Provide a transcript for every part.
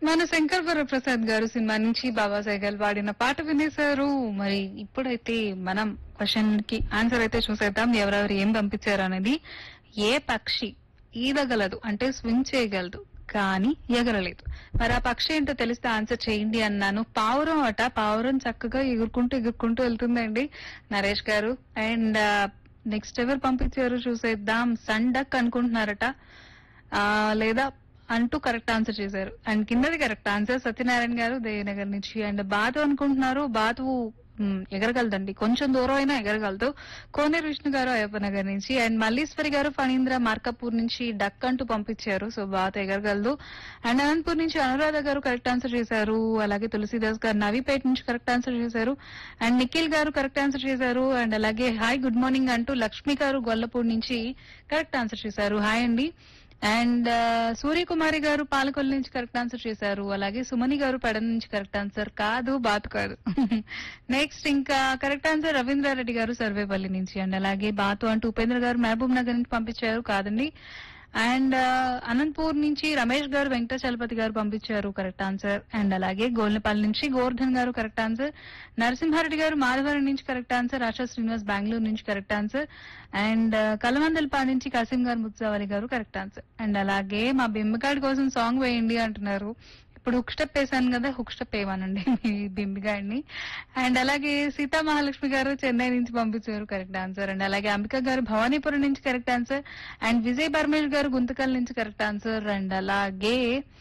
మన శంకర్ వరప్రసాద్ గారు సినిమా నుంచి బాబా సైగల్ పాడిన పాట వినేశారు మరి ఇప్పుడైతే మనం క్వశ్చన్ కి ఆన్సర్ అయితే చూసేద్దాం ఎవరెవరు ఏం పంపించారు అనేది ఏ పక్షి ఈదగలదు అంటే స్విమ్ చేయగలదు కానీ ఎగరలేదు మరి ఆ పక్షి ఏంటో తెలిస్తే ఆన్సర్ చేయండి అన్నాను పావురం అట పావురం చక్కగా ఎగురుకుంటూ ఎగురుకుంటూ వెళ్తుందండి నరేష్ గారు అండ్ నెక్స్ట్ ఎవరు పంపించారు చూసేద్దాం సన్ డక్ అనుకుంటున్నారట ఆ, లేదా అంటూ కరెక్ట్ ఆన్సర్ చేశారు అండ్ కిందది కరెక్ట్ ఆన్సర్ సత్యనారాయణ గారు దేవనగర్ నుంచి అండ్ బాతు అనుకుంటున్నారు బాతు మ్, ఎగరగలదండి కొంచెం దూరం అయినా ఎగరగలదు కోనేరు విష్ణు గారు అయ్యప్ప నగర్ నుంచి అండ్ మల్లీశ్వరి గారు ఫణీంద్ర మార్కపూర్ నుంచి డక్ అంటూ పంపించారు సో బాతు ఎగరగలదు అండ్ అనంతపూర్ నుంచి అనురాధ గారు కరెక్ట్ ఆన్సర్ చేశారు అలాగే తులసిదాస్ గారు నవీపేట నుంచి కరెక్ట్ ఆన్సర్ చేశారు and Nikhil garu correct answer చేశారు అండ్ అలాగే హాయ్ గుడ్ మార్నింగ్ అంటూ లక్ష్మి గారు గొల్లపూడి నుంచి కరెక్ట్ ఆన్సర్ చేశారు హాయ్ అండి అండ్ సూర్యకుమారి గారు పాలకొల్లు నుంచి కరెక్ట్ ఆన్సర్ చేశారు అలాగే సుమని గారు పెడ నుంచి కరెక్ట్ ఆన్సర్ కాదు బాతు కాదు నెక్స్ట్ ఇంకా కరెక్ట్ ఆన్సర్ రవీంద్రారెడ్డి గారు సర్వేపల్లి నుంచి అండ్ అలాగే బాతు అంటూ ఉపేంద్ర గారు మహబూబ్ నగర్ నుంచి పంపించారు కాదండి అండ్ అనంతపూర్ నుంచి రమేష్ గారు వెంకటాచలపతి గారు పంపించారు కరెక్ట్ ఆన్సర్ అండ్ అలాగే గోల్నపల్లి నుంచి గోవర్ధన్ గారు కరెక్ట్ ఆన్సర్ నరసింహారెడ్డి గారు మాధవరం నుంచి కరెక్ట్ ఆన్సర్ ఆశా శ్రీనివాస్ బెంగళూరు నుంచి కరెక్ట్ ఆన్సర్ అండ్ కలమందలపా నుంచి కాసిం గారు ముత్సావలి గారు కరెక్ట్ ఆన్సర్ అండ్ అలాగే మా బింబగాడి కోసం సాంగ్ వేయండి అంటున్నారు ఇప్పుడు హుక్ స్టెప్ వేసాను కదా హుక్ స్టెప్ వేయమనండి మీ బింబిగాడిని అండ్ అలాగే సీతా మహాలక్ష్మి గారు చెన్నై నుంచి పంపించారు కరెక్ట్ ఆన్సర్ అండ్ అలాగే అంబిక గారు భవానీపురం నుంచి correct answer and Vijay Barmesh garu Guntakal నుంచి కరెక్ట్ ఆన్సర్ అండ్ అలాగే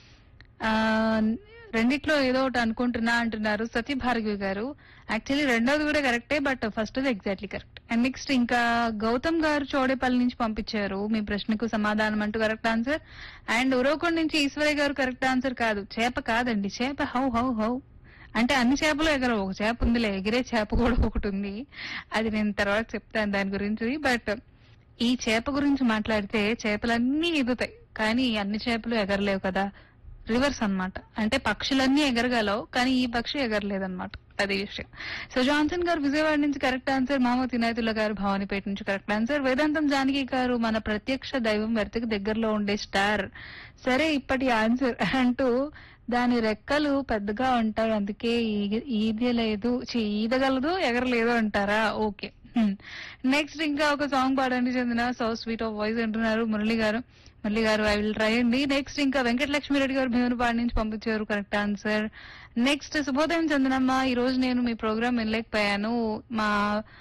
ఆ, రెండిట్లో ఏదో ఒకటి అనుకుంటున్నా అంటున్నారు సతీ భార్గవి గారు యాక్చువల్లీ రెండోది కూడా కరెక్టే but first exactly correct and next ఇంకా గౌతమ్ గారు చోడేపల్లి నుంచి పంపించారు మీ ప్రశ్నకు సమాధానం అంటూ కరెక్ట్ ఆన్సర్ అండ్ ఉరవకొండ నుంచి ఈశ్వరయ్య గారు కరెక్ట్ ఆన్సర్ కాదు చేప కాదండి చేప హౌ హౌ హౌ అంటే అన్ని చేపలు ఎగరవు ఒక చేప ఉందిలే ఎగిరే చేప కూడా ఒకటి ఉంది అది నేను తర్వాత చెప్తాను దాని గురించి బట్ ఈ చేప గురించి మాట్లాడితే చేపలన్నీ ఎగుతాయి కానీ అన్ని చేపలు ఎగరలేవు కదా రివర్స్ అన్నమాట అంటే పక్షులన్నీ ఎగరగలవు కానీ ఈ పక్షి ఎగరలేదన్నమాట అది విషయం సో జాన్సన్ గారు విజయవాడ నుంచి కరెక్ట్ ఆన్సర్ మహమ్మద్ ఇనాయతుల్లా గారు భవానీపేట నుంచి కరెక్ట్ ఆన్సర్ వేదాంతం జానకి గారు మన ప్రత్యక్ష దైవం వెర్తకి దగ్గరలో ఉండే స్టార్ సరే ఇప్పటి ఆన్సర్ అంటూ దాని రెక్కలు పెద్దగా ఉంటాయి అందుకే ఈ- ఈదలేదు ఛీ, ఈదగలదు ఎగరలేదు అంటారా ఓకే నెక్స్ట్ ఇంకా ఒక సాంగ్ పాడండి చెందిన సో స్వీట్ ఆఫ్ వాయిస్ అంటున్నారు Murali garu Murali garu I will try అండి నెక్స్ట్ ఇంకా వెంకటలక్ష్మి రెడ్డి గారు భీమునిపాడు నుంచి పంపించారు కరెక్ట్ ఆన్సర్ నెక్స్ట్ శుభోదయం చందనమ్మ ఈ రోజు నేను మీ ప్రోగ్రామ్ వినలేకపోయాను మా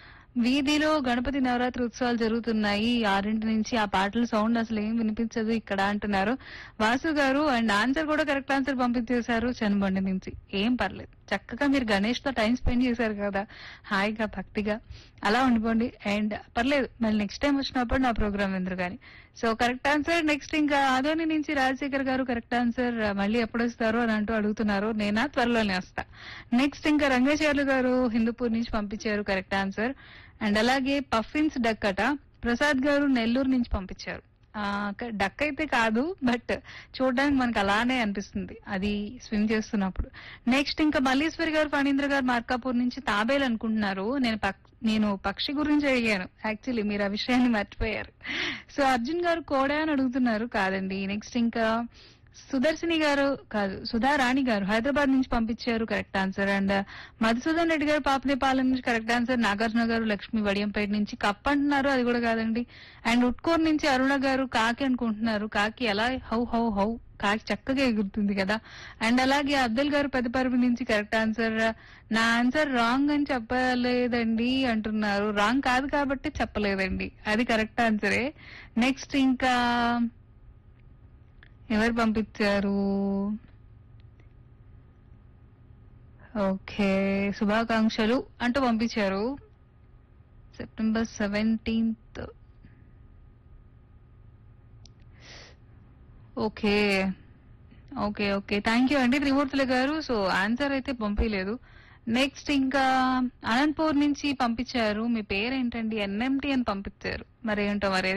వీధిలో గణపతి నవరాత్రి ఉత్సవాలు జరుగుతున్నాయి ఆరింటి నుంచి ఆ పాటల సౌండ్ అసలు ఏం వినిపించదు ఇక్కడ అంటున్నారు వాసు గారు అండ్ ఆన్సర్ కూడా కరెక్ట్ ఆన్సర్ పంపించేశారు చనుబండి నుంచి ఏం పర్లేదు చక్కగా మీరు గణేష్ తో టైం స్పెండ్ చేశారు కదా హాయిగా భక్తిగా అలా ఉండిపోండి అండ్ పర్లేదు మళ్ళీ నెక్స్ట్ టైం వచ్చినప్పుడు నా ప్రోగ్రామ్ ఎందుకు కానీ సో కరెక్ట్ ఆన్సర్ నెక్స్ట్ ఇంకా ఆదోని నుంచి రాజశేఖర్ గారు కరెక్ట్ ఆన్సర్ మళ్ళీ ఎప్పుడు వస్తారు అని అంటూ అడుగుతున్నారు నేనా త్వరలోనే వస్తా నెక్స్ట్ ఇంకా రంగేశ్వర్లు గారు హిందూపూర్ నుంచి పంపించారు కరెక్ట్ ఆన్సర్ అండ్ అలాగే పఫిన్స్ డక్ అట ప్రసాద్ గారు నెల్లూరు నుంచి పంపించారు ఆ, క- డక్ అయితే కాదు బట్ చూడడానికి మనకు అలానే అనిపిస్తుంది అది స్విమ్ చేస్తున్నప్పుడు నెక్స్ట్ ఇంకా మల్లీశ్వరి గారు ఫణీంద్ర గారు మార్కాపూర్ నుంచి తాబేలు అనుకుంటున్నారు నేను పక్- నేను పక్షి గురించి అడిగాను యాక్చువల్లీ మీరు ఆ విషయాన్ని మర్చిపోయారు సో అర్జున్ గారు కోడా అని అడుగుతున్నారు కాదండి నెక్స్ట్ ఇంకా సుదర్శిని గారు కాదు సుధా రాణి గారు హైదరాబాద్ నుంచి పంపించారు correct answer and Madhusudan Reddy garu Papanepalem నుంచి కరెక్ట్ ఆన్సర్ నాగార్జున గారు లక్ష్మి వడియంపేట నుంచి కప్ అంటున్నారు అది కూడా కాదండి అండ్ ఉట్కూర్ నుంచి అరుణ గారు కాకి అనుకుంటున్నారు కాకి ఎలా హౌ హౌ హౌ కాకి చక్కగా ఎగురుతుంది కదా అండ్ అలాగే అబ్దుల్ గారు పెద్దపరుపు నుంచి కరెక్ట్ ఆన్సర్ నా ఆన్సర్ రాంగ్ అని చెప్పలేదండి అంటున్నారు రాంగ్ కాదు కాబట్టి చెప్పలేదండి అది కరెక్ట్ ఆన్సరే నెక్స్ట్ ఇంకా ఎవరు పంపించారు ఓకే శుభాకాంక్షలు అంటూ పంపించారు September seventeenth okay okay okay thank you అండి త్రిమూర్తుల గారు సో ఆన్సర్ అయితే పంపించలేదు నెక్స్ట్ ఇంకా అనంతపూర్ నుంచి పంపించారు మీ పేరేంటండి ఎన్ఎంటి అని పంపించారు మరి ఏంటో మరి